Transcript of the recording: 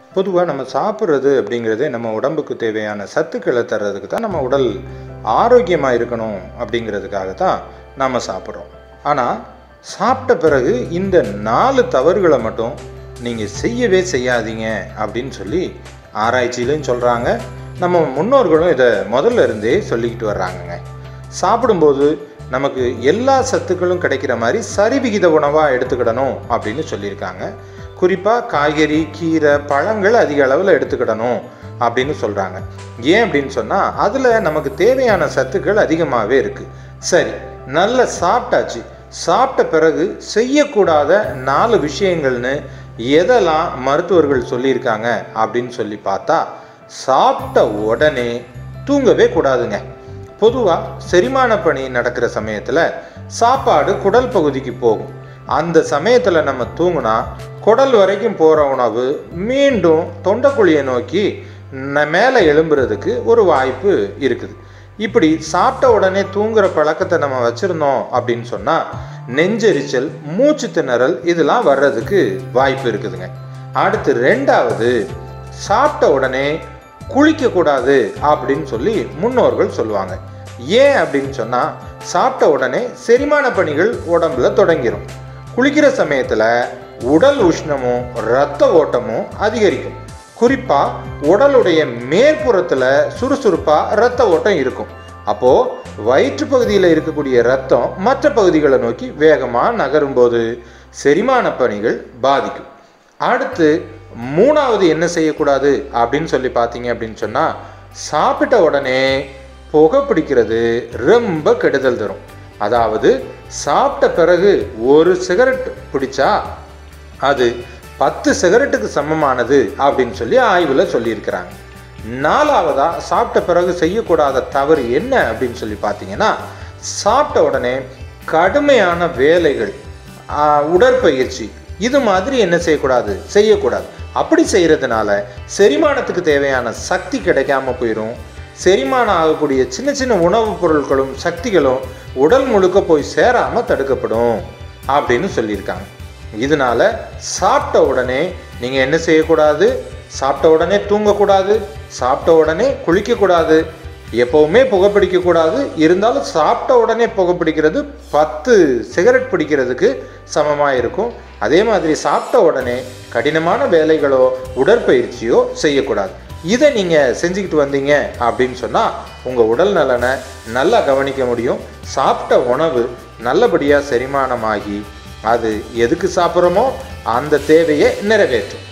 பொதுவாக நம்ம சாப்பிட்றது அப்படிங்கிறது நம்ம உடம்புக்கு தேவையான சத்துக்களை தர்றதுக்கு தான் நம்ம உடல் ஆரோக்கியமாக இருக்கணும் அப்படிங்கிறதுக்காக தான் நாம் சாப்பிட்றோம் ஆனால் சாப்பிட்ட பிறகு இந்த நாலு தவறுகளை மட்டும் நீங்கள் செய்யவே செய்யாதீங்க அப்படின்னு சொல்லி ஆராய்ச்சியிலையும் சொல்கிறாங்க நம்ம முன்னோர்களும் இதை முதல்ல இருந்தே சொல்லிக்கிட்டு வர்றாங்கங்க சாப்பிடும்போது நமக்கு எல்லா சத்துக்களும் கிடைக்கிற மாதிரி சரிவிகித உணவாக எடுத்துக்கிடணும் அப்படின்னு சொல்லியிருக்காங்க குறிப்பாக காய்கறி கீரை பழங்கள் அதிக அளவில் எடுத்துக்கிடணும் அப்படின்னு சொல்கிறாங்க ஏன் அப்படின்னு சொன்னால் அதில் நமக்கு தேவையான சத்துக்கள் அதிகமாகவே இருக்குது சரி நல்ல சாப்பிட்டாச்சு சாப்பிட்ட பிறகு செய்யக்கூடாத நாலு விஷயங்கள்னு எதெல்லாம் மருத்துவர்கள் சொல்லியிருக்காங்க அப்படின்னு சொல்லி பார்த்தா சாப்பிட்ட உடனே தூங்கவே கூடாதுங்க பொதுவாக செரிமான பணி நடக்கிற சமயத்தில் சாப்பாடு குடல் பகுதிக்கு போகும் அந்த சமயத்தில் நம்ம தூங்குனா குடல் வரைக்கும் போகிற உணவு மீண்டும் தொண்டைக்குழியை நோக்கி ந- மேலே எழும்புறதுக்கு ஒரு வாய்ப்பு இருக்குது இப்படி சாப்பிட்ட உடனே தூங்குற பழக்கத்தை நம்ம வச்சுருந்தோம் அப்படின்னு சொன்னால் நெஞ்செரிச்சல் மூச்சு திணறல் இதெல்லாம் வர்றதுக்கு வாய்ப்பு இருக்குதுங்க அடுத்து ரெண்டாவது சாப்பிட்ட உடனே குளிக்கக்கூடாது அப்படின்னு சொல்லி முன்னோர்கள் சொல்லுவாங்க ஏன் அப்படின்னு சொன்னால் சாப்பிட்ட உடனே செரிமான பணிகள் உடம்புல தொடங்கிரும் குளிக்கிற சமயத்தில் உடல் உஷ்ணமும் இரத்த ஓட்டமும் அதிகரிக்கும் குறிப்பாக உடலுடைய மேற்புறத்தில் சுறுசுறுப்பாக இரத்த ஓட்டம் இருக்கும் அப்போது வயிற்று பகுதியில் இருக்கக்கூடிய ரத்தம் மற்ற பகுதிகளை நோக்கி வேகமாக நகரும்போது செரிமான பணிகள் பாதிக்கும் அடுத்து மூணாவது என்ன செய்யக்கூடாது அப்படின்னு சொல்லி பார்த்தீங்க அப்படின்னு சொன்னால் சாப்பிட்ட உடனே புகை பிடிக்கிறது ரொம்ப கெடுதல் தரும் அதாவது சாப்பிட்ட பிறகு ஒரு சிகரெட் பிடிச்சா அது பத்து சிகரெட்டுக்கு சமமானது அப்படின்னு சொல்லி ஆய்வில் சொல்லியிருக்கிறாங்க நாலாவதா சாப்பிட்ட பிறகு செய்யக்கூடாத தவறு என்ன அப்படின்னு சொல்லி பார்த்தீங்கன்னா சாப்பிட்ட உடனே கடுமையான வேலைகள் ஆஹ், உடற்பயிற்சி இது மாதிரி என்ன செய்யக்கூடாது செய்யக்கூடாது அப்படி செய்கிறதுனால செரிமானத்துக்கு தேவையான சக்தி கிடைக்காம போயிடும் செரிமானம் ஆகக்கூடிய சின்ன சின்ன உணவுப் பொருட்களும் சக்திகளும் உடல் முழுக்க போய் சேராமல் தடுக்கப்படும் அப்படின்னு சொல்லியிருக்காங்க இதனால சாப்பிட்ட உடனே நீங்கள் என்ன செய்யக்கூடாது சாப்பிட்ட உடனே தூங்கக்கூடாது சாப்பிட்ட உடனே குளிக்கக்கூடாது எப்பவுமே புகைப்பிடிக்கக்கூடாது இருந்தாலும் சாப்பிட்ட உடனே புகைப்பிடிக்கிறது பத்து சிகரெட் பிடிக்கிறதுக்கு சமமாக இருக்கும் அதே மாதிரி சாப்பிட்ட உடனே கடினமான வேலைகளோ உடற்பயிற்சியோ செய்யக்கூடாது இதை நீங்கள் செஞ்சுக்கிட்டு வந்தீங்க அப்படின்னு சொன்னால் உங்கள் உடல் நலனை நல்லா கவனிக்க முடியும் சாப்பிட்ட உணவு நல்லபடியாக செரிமானமாகி அது எதுக்கு சாப்பிட்றோமோ அந்த தேவையை நிறைவேற்றும்